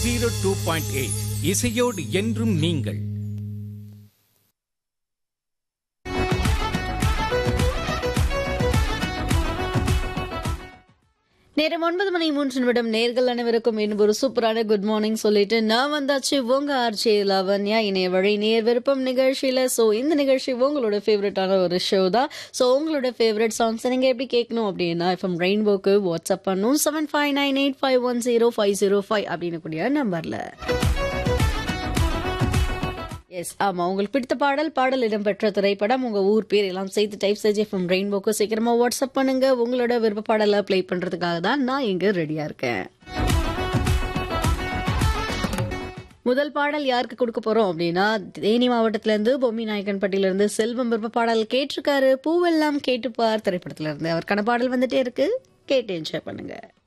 zero two point eight இசையோடு என்றும் நீங்கள் நேரம் ஒன்பது மணி மூன்று நிமிடம் நேர்கள் அனைவருக்கும் இன்னும் ஒரு சூப்பரான குட் மார்னிங் சொல்லிட்டு நான் வந்தாச்சு உங்க ஆர்ஜே லாவண்யா இணைய வழி நேர் விருப்பம் நிகழ்ச்சியில ஸோ இந்த நிகழ்ச்சி உங்களோட ஃபேவரட்டான ஒரு ஷோ தான் ஸோ உங்களோட ஃபேவரட் சாங்ஸ் நீங்க எப்படி கேட்கணும் அப்படின்னா எஃப்எம் ரெயின்போக்கு வாட்ஸ்அப் பண்ணும் seven five nine eight five one zero five zero five அப்படின்னு கூடிய நம்பர்ல எஸ் ஆமா உங்களுக்கு பிடித்த பாடல் பாடல் இடம்பெற்ற திரைப்படம் உங்க ஊர் பேர் எல்லாம் சேர்த்து டைப் செஞ்சு எஃப்எம் ரெயின்போக்கு சீக்கிரமா வாட்ஸ்அப் பண்ணுங்க உங்களோட விருப்ப பாடலை ப்ளே பண்றதுக்காக தான் நான் இங்க ரெடியா இருக்கேன் முதல் பாடல் யாருக்கு கொடுக்க போறோம் அப்படின்னா தேனி மாவட்டத்துல இருந்து பொம்மி நாயக்கன்பட்டியில இருந்து செல்வம் விருப்ப பாடல் கேட்டிருக்காரு பூவெல்லாம் கேட்டுப்பார் திரைப்படத்துல இருந்து அவருக்கான பாடல் வந்துட்டே இருக்கு கேட்டு என்ஜாய் பண்ணுங்க